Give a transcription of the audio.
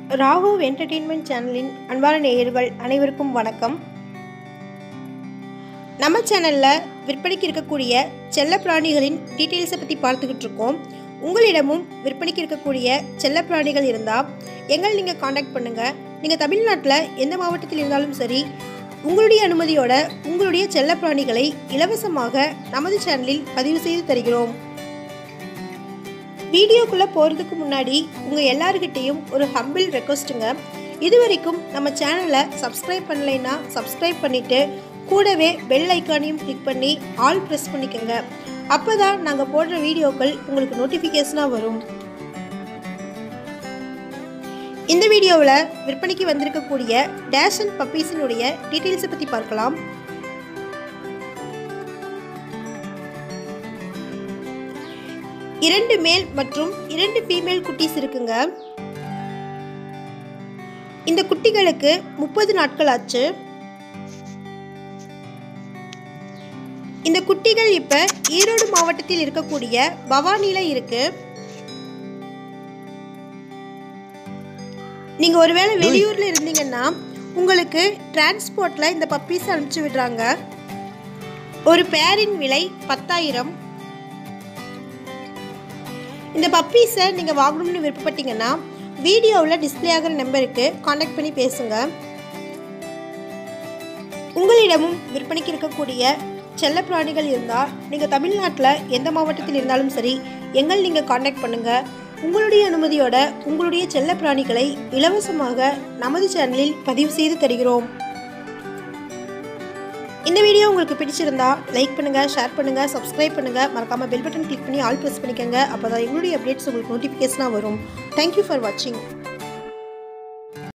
Raghav entertainment சேனலின் அன்பான நேயர்கள் அனைவருக்கும் வணக்கம் நம்ம சேனலில் விற்பனைக்கு இருக்கக்கூடிய செல்ல பிராணிகளின் டீட்டெயில்ஸை பற்றி பார்த்துக்கிட்டு இருக்கோம் உங்களிடமும் விற்பனைக்கு இருக்கக்கூடிய செல்ல பிராணிகள் இருந்தால் எங்களை நீங்கள் காண்டாக்ட் பண்ணுங்கள் நீங்கள் தமிழ்நாட்டில் எந்த மாவட்டத்தில் இருந்தாலும் சரி உங்களுடைய அனுமதியோட உங்களுடைய செல்ல பிராணிகளை இலவசமாக நமது சேனலில் பதிவு செய்து தருகிறோம் வீடியோக்குள்ளே போகிறதுக்கு முன்னாடி உங்கள் எல்லாருக்கிட்டேயும் ஒரு ஹம்பிள் ரெக்வஸ்ட்டுங்க இது வரைக்கும் நம்ம சேனலை சப்ஸ்கிரைப் பண்ணலைன்னா சப்ஸ்கிரைப் பண்ணிவிட்டு கூடவே பெல் ஐக்கானையும் கிளிக் பண்ணி ஆல் ப்ரெஸ் பண்ணிக்கோங்க அப்போ தான் நாங்கள் போடுற வீடியோக்கள் உங்களுக்கு நோட்டிஃபிகேஷனாக வரும் இந்த வீடியோவில் விற்பனைக்கு வந்திருக்கக்கூடிய டேஷ் அண்ட் பப்பீஸினுடைய டீட்டெயில்ஸை பற்றி பார்க்கலாம் இரண்டு மேல் மற்றும் இரண்டு ஃபீமேல் குட்டீஸ் இருக்குங்க இந்த குட்டிகளுக்கு முப்பது நாட்கள் ஆச்சு இந்த குட்டிகள் இப்ப ஈரோடு மாவட்டத்தில் இருக்கக்கூடிய பவானில இருக்கு நீங்க ஒருவேளை வெளியூர்ல இருந்தீங்கன்னா உங்களுக்கு டிரான்ஸ்போர்ட்ல இந்த பப்பீஸ் அனுப்பிச்சு விடுறாங்க ஒரு பேரின் விலை பத்தாயிரம் இந்த பப்பீஸை நீங்கள் வாங்கணும்னு விருப்பப்பட்டீங்கன்னா வீடியோவில் டிஸ்பிளே ஆகிற நம்பருக்கு காண்டாக்ட் பண்ணி பேசுங்க உங்களிடமும் விற்பனைக்கு இருக்கக்கூடிய செல்ல பிராணிகள் இருந்தால் நீங்கள் தமிழ்நாட்டில் எந்த மாவட்டத்தில் இருந்தாலும் சரி எங்கள் நீங்கள் காண்டாக்ட் பண்ணுங்கள் உங்களுடைய அனுமதியோட உங்களுடைய செல்ல பிராணிகளை இலவசமாக நமது சேனலில் பதிவு செய்து தருகிறோம் இந்த வீடியோ உங்களுக்கு பிடிச்சிருந்தா லைக் பண்ணுங்கள் ஷேர் பண்ணுங்கள் சப்ஸ்கிரைப் பண்ணுங்கள் மறக்காமல் பெல் பட்டன் கிளிக் பண்ணி ஆல் ப்ரெஸ் பண்ணிக்கோங்க அப்போ தான் எங்களுடைய அப்டேட்ஸ் உங்களுக்கு நோட்டிஃபிகேஷனாக வரும் தேங்க்யூ ஃபார் வாட்சிங்